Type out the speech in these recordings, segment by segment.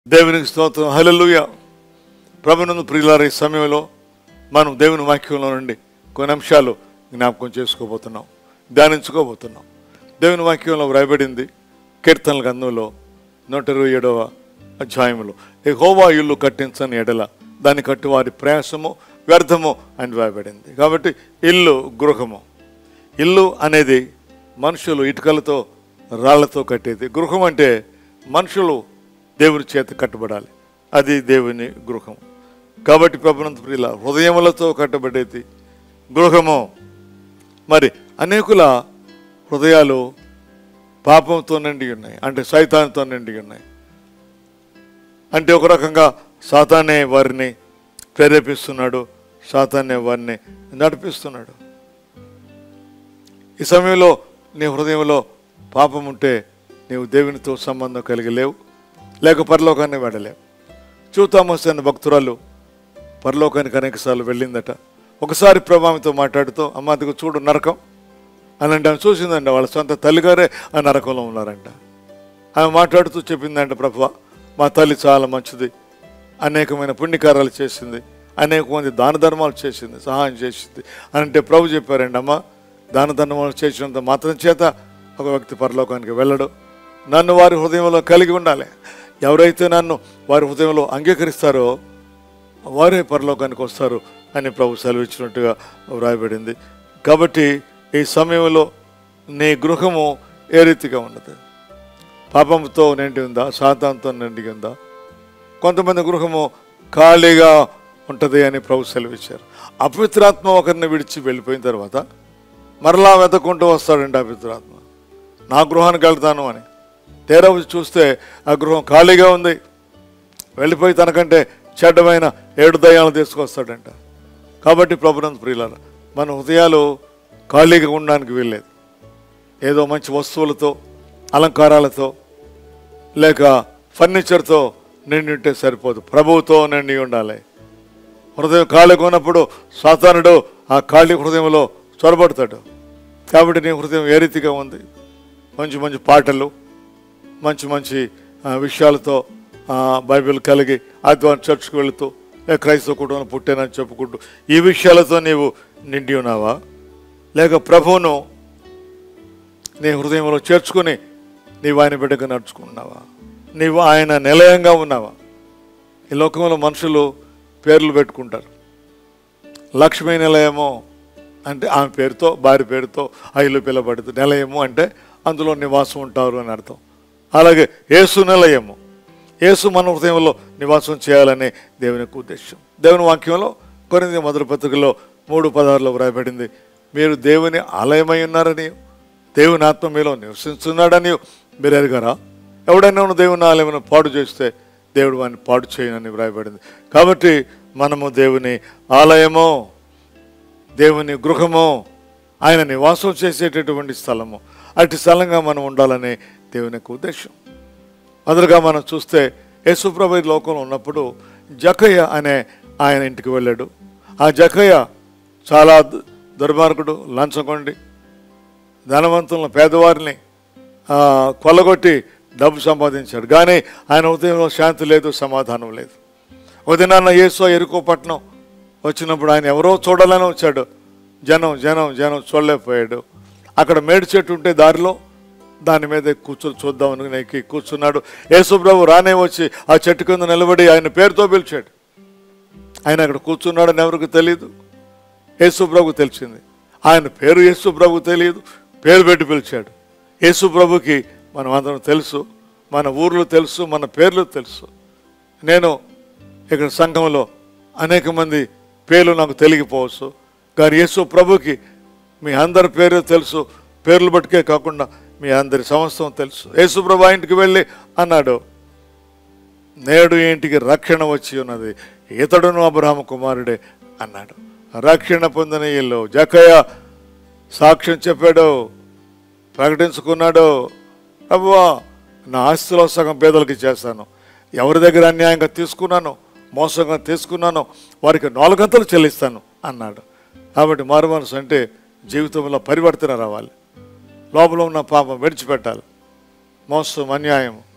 దేవునికి స్తోత్రం హల్లెలూయ ప్రభునందు ప్రియులార ఈ సమయంలో మనం దేవుని వాక్యంలో నుండి కొన్ని అంశాలు జ్ఞాపకం చేసుకోబోతున్నాం ధ్యానించుకోబోతున్నాం దేవుని వాక్యంలో వ్రాయబడింది కీర్తనల గంధంలో నూట ఇరవై ఏడవ అధ్యాయంలో ఈ హోవా ఇల్లు కట్టించని ఎడల దాన్ని కట్టి వారి ప్రయాసము వ్యర్థము అని వ్రాయబడింది కాబట్టి ఇల్లు గృహము ఇల్లు అనేది మనుషులు ఇటుకలతో రాళ్లతో కట్టేది గృహం అంటే మనుషులు దేవుని చేత కట్టబడాలి అది దేవుని గృహం కాబట్టి ప్రభునంత ప్రియుల హృదయములతో కట్టబడేది గృహము మరి అనేకుల హృదయాలు పాపంతో నిండి ఉన్నాయి అంటే సైతాన్తో నిండి ఉన్నాయి అంటే ఒక రకంగా సాతానే వారిని ప్రేరేపిస్తున్నాడు సాతానే వారిని నడిపిస్తున్నాడు ఈ సమయంలో నీ హృదయంలో పాపం ఉంటే నీవు దేవునితో సంబంధం కలిగి లేవు లేక పరలోకాన్ని వెళ్ళలేవు చూతామస్ అనే భక్తురాలు పరలోకానికి అనేకసార్లు వెళ్ళిందట ఒకసారి ప్రభావితో మాట్లాడుతూ అమ్మ అదిగో చూడు నరకం అని అంటే ఆమె చూసిందంట వాళ్ళ సొంత తల్లిగారే ఆ నరకంలో ఉన్నారంట ఆమె మాట్లాడుతూ చెప్పిందంట ప్రభు మా తల్లి చాలా మంచిది అనేకమైన పుణ్యకార్యాలు చేసింది అనేక మంది దాన ధర్మాలు చేసింది సహాయం చేసింది అని అంటే ప్రభు చెప్పారండి అమ్మ దాన ధర్మాలు చేసినంత మాత్రం చేత ఒక వ్యక్తి పరలోకానికి వెళ్ళడు నన్ను వారి హృదయంలో కలిగి ఉండాలి ఎవరైతే నన్ను వారి హృదయంలో అంగీకరిస్తారో వారే పరలోకానికి వస్తారు అని ప్రభు సెలవిచ్చినట్టుగా వ్రాయబడింది కాబట్టి ఈ సమయంలో నీ గృహము ఏ రీతిగా ఉన్నది పాపంతో నిండి ఉందా సాతాంతో నిండి ఉందా కొంతమంది గృహము ఖాళీగా ఉంటుంది అని ప్రభు సెలవిచ్చారు అపవిత్రాత్మ ఒకరిని విడిచి వెళ్ళిపోయిన తర్వాత మరలా వెతకుంటూ వస్తాడండి అపవిత్రాత్మ నా గృహానికి వెళ్తాను అని తీరా వచ్చి చూస్తే ఆ గృహం ఖాళీగా ఉంది వెళ్ళిపోయి తనకంటే చెడ్డమైన ఏడు దయ్యాలను తీసుకొస్తాడంట కాబట్టి ప్రభునంద ప్రియులార మన హృదయాలు ఖాళీగా ఉండడానికి వీల్లేదు ఏదో మంచి వస్తువులతో అలంకారాలతో లేక ఫర్నిచర్తో నిండి ఉంటే సరిపోదు ప్రభువుతో నిండి ఉండాలి హృదయం ఖాళీగా ఉన్నప్పుడు సాతానుడు ఆ ఖాళీ హృదయంలో చొరబడతాడు కాబట్టి నీ హృదయం ఏ రీతిగా ఉంది మంచి మంచి పాటలు మంచి మంచి ఆ, విషయాలతో ఆ, బైబిల్ కలిగి ఆదివారం చర్చ్కి వెళుతూ లేక క్రైస్తవ కుటుంబం పుట్టానని చెప్పుకుంటూ ఈ విషయాలతో నీవు నిండి ఉన్నావా లేక ప్రభువును నీ హృదయంలో చేర్చుకొని నీవు ఆయన బిడ్డగా నడుచుకున్నావా నీవు ఆయన నిలయంగా ఉన్నావా ఈ లోకంలో మనుషులు పేర్లు పెట్టుకుంటారు లక్ష్మీ నిలయము అంటే ఆమె పేరుతో భార్య పేరుతో ఆ ఇల్లు పిలబడుతుంది నిలయము అంటే అందులో నివాసం ఉంటారు అని అర్థం అలాగే యేసు నిలయము యేసు మన హృదయంలో నివాసం చేయాలనే దేవుని యొక్క ఉద్దేశం దేవుని వాక్యంలో కొన్ని మొదటి పత్రికలో మూడు పదార్లో వ్రాయబడింది మీరు దేవుని ఆలయమై ఉన్నారని దేవుని ఆత్మ మీలో నివసిస్తున్నాడని మీరు ఎరగరా ఎవడైనా ఉన్న దేవుని ఆలయమును పాడు చేస్తే దేవుడు వాడిని పాడు చేయనని వ్రాయబడింది కాబట్టి మనము దేవుని ఆలయము దేవుని గృహము ఆయన నివాసం చేసేటటువంటి స్థలము అటు స్థలంగా మనం ఉండాలనే దేవుని యొక్క ఉద్దేశం మొదలుగా మనం చూస్తే యేసుప్రభు ఈ లోకంలో ఉన్నప్పుడు జకయ్య అనే ఆయన ఇంటికి వెళ్ళాడు ఆ జకయ్య చాలా దు- దుర్మార్గుడు లంచగొండి ధనవంతులను పేదవారిని ఆ, కొల్లగొట్టి డబ్బు సంపాదించాడు కానీ ఆయన హృదయంలో శాంతి లేదు సమాధానం లేదు ఉదయనాన్న యేసు ఎరుకో పట్నం వచ్చినప్పుడు ఆయన ఎవరో చూడాలని వచ్చాడు జనం జనం జనం చూడలేకపోయాడు అక్కడ మేడి చెట్టు ఉంటే దారిలో దాని మీద కూర్చొని చూద్దామని నెక్కి కూర్చున్నాడు యేసుప్రభు రానే వచ్చి ఆ చెట్టు కింద నిలబడి ఆయన పేరుతో పిలిచాడు ఆయన అక్కడ కూర్చున్నాడని ఎవరికి తెలియదు యేసుప్రభు తెలిసింది ఆయన పేరు యేసుప్రభు తెలియదు పేరు పెట్టి పిలిచాడు యేసుప్రభుకి మనం అందరం తెలుసు మన ఊర్లు తెలుసు మన పేర్లు తెలుసు నేను ఇక్కడ సంఘంలో అనేక మంది పేర్లు నాకు తెలియకపోవచ్చు కానీ యేసు ప్రభుకి మీ అందరి పేరు తెలుసు పేర్లు బట్టుకే కాకుండా మీ అందరి సంవత్సరం తెలుసు యేసు ప్రభు ఆ ఇంటికి వెళ్ళి అన్నాడు నేడు ఈ ఇంటికి రక్షణ వచ్చి ఉన్నది ఇతడును అబ్రహాము కుమారుడే అన్నాడు రక్షణ పొందిన ఇల్లు జకయ్య సాక్ష్యం చెప్పాడు ప్రకటించుకున్నాడు ప్రభువా నా ఆస్తిలో సగం పేదలకి చేస్తాను ఎవరి దగ్గర అన్యాయంగా తీసుకున్నాను మోసంగా తీసుకున్నాను వారికి నాలుగంతలు చెల్లిస్తాను అన్నాడు కాబట్టి మారు మనసు అంటే జీవితంలో పరివర్తన రావాలి లోపల ఉన్న పాపం విడిచిపెట్టాలి మోసం అన్యాయం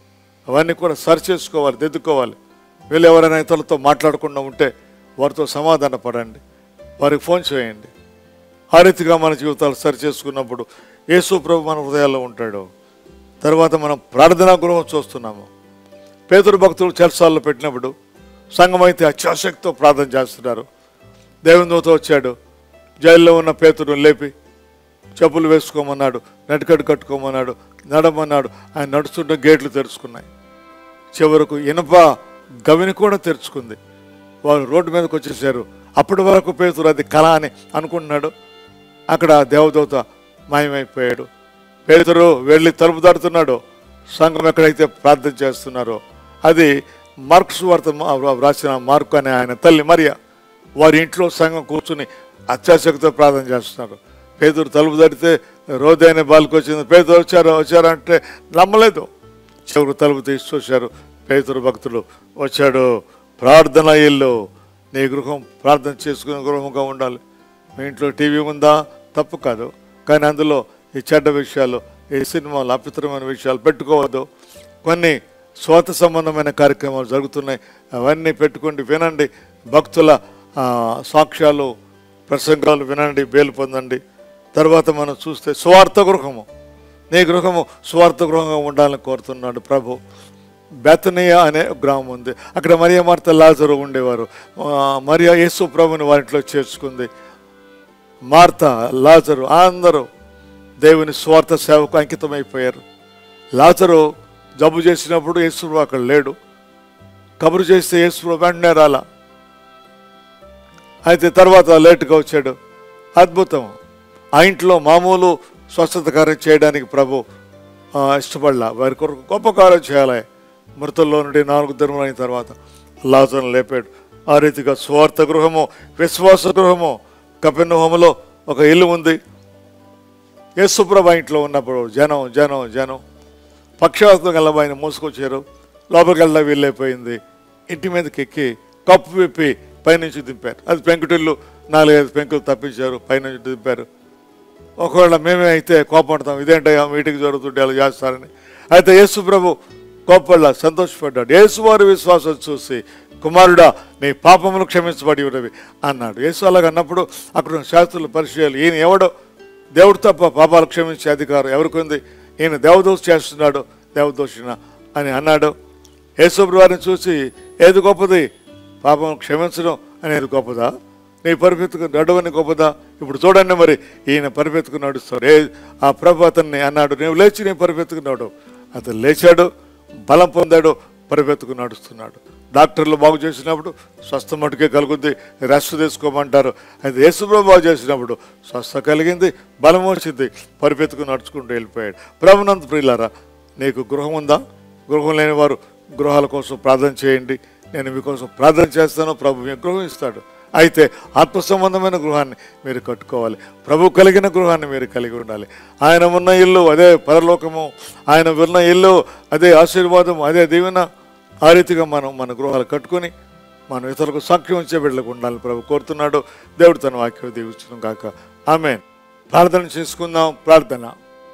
అవన్నీ కూడా సరి చేసుకోవాలి దిద్దుకోవాలి వీళ్ళు ఎవరైనా ఇతరులతో మాట్లాడకుండా ఉంటే వారితో సమాధాన పడండి వారికి ఫోన్ చేయండి ఆ రీతిగా మన జీవితాలు సరి చేసుకున్నప్పుడు యేసు ప్రభు మన హృదయాల్లో ఉంటాడు తర్వాత మనం ప్రార్థనా గృహం చూస్తున్నాము పేదరు భక్తులు చెరసాల్లో పెట్టినప్పుడు సంఘం అయితే అత్యాశక్తితో ప్రార్థన చేస్తున్నారు దేవుని దూత వచ్చాడు జైల్లో ఉన్న పేతురు లేపి చెప్పులు వేసుకోమన్నాడు నటికట్టు కట్టుకోమన్నాడు నడమన్నాడు ఆయన నడుస్తుంటే గేట్లు తెరుచుకున్నాయి చివరకు ఇనప గవిని కూడా తెరుచుకుంది వారు రోడ్డు మీదకి వచ్చేసారు అప్పటి వరకు పేతురు అది కళ అని అనుకుంటున్నాడు అక్కడ దేవదూత మాయమైపోయాడు పేతురు వెళ్ళి తలుపు దాడుతున్నాడు సంఘం ఎక్కడైతే ప్రార్థన చేస్తున్నారో అది మార్క్స్ వార్త రాసిన మార్కు అనే ఆయన తల్లి మరియా వారి ఇంట్లో సంఘం కూర్చుని అత్యాశక్తితో ప్రార్థన చేస్తున్నారు పేదరు తలుపు తడితే రోజైన బాల్కి వచ్చింది పేదరు వచ్చారు వచ్చారు అంటే నమ్మలేదు చివరికి తలుపు తీసి చూశారు పేదరు భక్తులు వచ్చాడు ప్రార్థన ఇల్లు నీ గృహం ప్రార్థన చేసుకునే గృహంగా ఉండాలి మీ ఇంట్లో టీవీ ఉందా తప్పు కాదు కానీ అందులో ఈ చెడ్డ విషయాలు ఈ సినిమాలు అపితరమైన విషయాలు పెట్టుకోవద్దు కొన్ని స్వాత సంబంధమైన కార్యక్రమాలు జరుగుతున్నాయి అవన్నీ పెట్టుకోండి వినండి భక్తుల ఆ, సాక్ష్యాలు ప్రసంగాలు వినండి బేలు పొందండి తర్వాత మనం చూస్తే స్వార్థ గృహము నీ గృహము స్వార్థ గృహంగా ఉండాలని కోరుతున్నాడు ప్రభు బెతనియా అనే ఒక గ్రామం ఉంది అక్కడ మరియా మార్త లాజరు ఉండేవారు ఆ, మరియా యేసు ప్రభుని వారింట్లో చేర్చుకుంది మార్త లాజరు అందరూ దేవుని స్వార్థ సేవకు అంకితమైపోయారు లాజరు జబ్బు చేసినప్పుడు యేసు అక్కడ లేడు కబురు చేస్తే యేసు వెంటనే రాలా అయితే తర్వాత లేటుగా వచ్చాడు అద్భుతం ఆ ఇంట్లో మామూలు స్వస్థత కార్యం చేయడానికి ప్రభు ఆ, ఇష్టపడలా వారి కొరకు గొప్ప కార్యం చేయాలి మృతుల్లో నుండి నాలుగు దినములు అయిన తర్వాత లాజను లేపాడు ఆ రీతిగా స్వార్థ గృహము విశ్వాస గృహము కపెన్నహోములో ఒక ఇల్లు ఉంది యేసుప్రభ ఇంట్లో ఉన్నప్పుడు జనం జనం జనం పక్షవాతం గల ఆయన మోసుకొచ్చారు లోపలికి వెళ్ళా వీళ్ళైపోయింది ఇంటి మీదకి ఎక్కి కప్పు విప్పి పైనుంచి దింపారు అది పెంకుటిల్లు నాలుగైదు పెంకులు తప్పించారు పైనుంచి దింపారు ఒకవేళ మేమే అయితే కోపడతాం ఇదేంటయ్యా మీటింగ్ జరుగుతుంటే అలా చేస్తారని అయితే యేసు ప్రభు కోపడ్డా సంతోషపడ్డాడు యేసు వారి విశ్వాసం చూసి కుమారుడా నీ పాపములు క్షమించబడి ఉన్నవి అన్నాడు యేసు అలాగ అన్నప్పుడు అక్కడ ఉన్న శాస్త్రుల పరిచయాలు ఈయన ఎవడో దేవుడు తప్ప పాపాలు క్షమించే అధికారం ఎవరికి ఉంది ఈయన దేవదోష చేస్తున్నాడు దేవదోషిన అని అన్నాడు యేసుప్రభు వారిని చూసి ఏది గొప్పది పాపం క్షమించడం అనేది గొప్పదా నీ పరిపెత్తుకు నడవని గొప్పదా ఇప్పుడు చూడండి మరి ఈయన పరిపెత్తుకు నడుస్తారు ఏ ఆ ప్రభు అతన్ని అన్నాడు నీవు లేచి నీ పరిపెత్తుకు నడు అతను లేచాడు బలం పొందాడు పరిపెత్తుకు నడుస్తున్నాడు డాక్టర్లు బాగు చేసినప్పుడు స్వస్థ మటుకే కలుగుద్ది రెస్ట్ తీసుకోమంటారు అయితే యేసుప్రభు బాగు చేసినప్పుడు స్వస్థ కలిగింది బలం వచ్చింది పరిపెత్తుకు నడుచుకుంటూ వెళ్ళిపోయాడు ప్రభునంత ప్రియులారా నీకు గృహం ఉందా గృహం లేని వారు గృహాల కోసం ప్రార్థన చేయండి నేను మీకోసం ప్రార్థన చేస్తాను ప్రభు మీకు గృహం ఇస్తాడు అయితే ఆత్మ సంబంధమైన గృహాన్ని మీరు కట్టుకోవాలి ప్రభు కలిగిన గృహాన్ని మీరు కలిగి ఉండాలి ఆయన ఉన్న ఇల్లు అదే పరలోకము ఆయన ఉన్న ఇల్లు అదే ఆశీర్వాదం అదే దీవెన ఆ రీతిగా మనం మన గృహాలు కట్టుకొని మనం ఇతరులకు సాక్ష్యం ఇచ్చే బిడ్డలకు ఉండాలని ప్రభు కోరుతున్నాడు దేవుడు తన వాక్యం దీవించడం కాక ఆమె ప్రార్థన చేసుకుందాం ప్రార్థన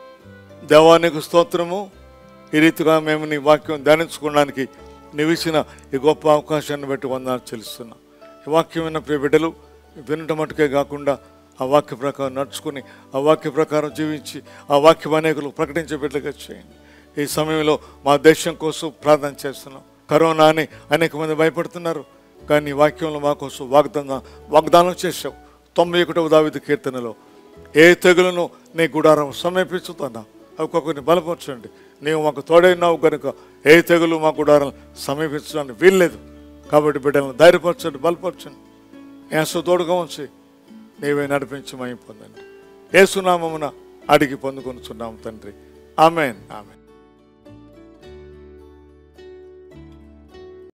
దేవానికి స్తోత్రము ఈ రీతిగా మేము నీ వాక్యం ధ్యానించుకోవడానికి నీవు ఇచ్చిన ఈ గొప్ప అవకాశాన్ని బట్టి వందనాలు చెల్లిస్తున్నాం ఈ వాక్యం విన్న ప్రియ బిడ్డలు వినటం మటుకే కాకుండా ఆ వాక్య ప్రకారం నడుచుకుని ఆ వాక్య ప్రకారం జీవించి ఆ వాక్యం అనేకులు ప్రకటించే బిడ్డలుగా చేయండి ఈ సమయంలో మా దేశం కోసం ప్రార్థన చేస్తున్నాం కరోనా అని అనేక మంది భయపడుతున్నారు కానీ ఈ వాక్యంలో మా కోసం వాగ్దానం వాగ్దానం చేశావు తొంభై ఒకటవ దావిది కీర్తనలో ఏ తెగులను నీ గుడారం సమీపించుతున్నా అవి ఒక్కొక్కరిని బలపరచండి నీవు మాకు తోడైనావు కనుక ఏ తెగులు మా గుడారం సమీపించడానికి వీల్లేదు కాబట్టి బిడ్డలను ధైర్యపరచండి బలపరచండి ఏసు తోడుగా ఉంచి నీవే నడిపించి మయం పొందండి ఏసునామమున అడిగి పొందుకొనుచున్నాము తండ్రి ఆమెన్ ఆమెన్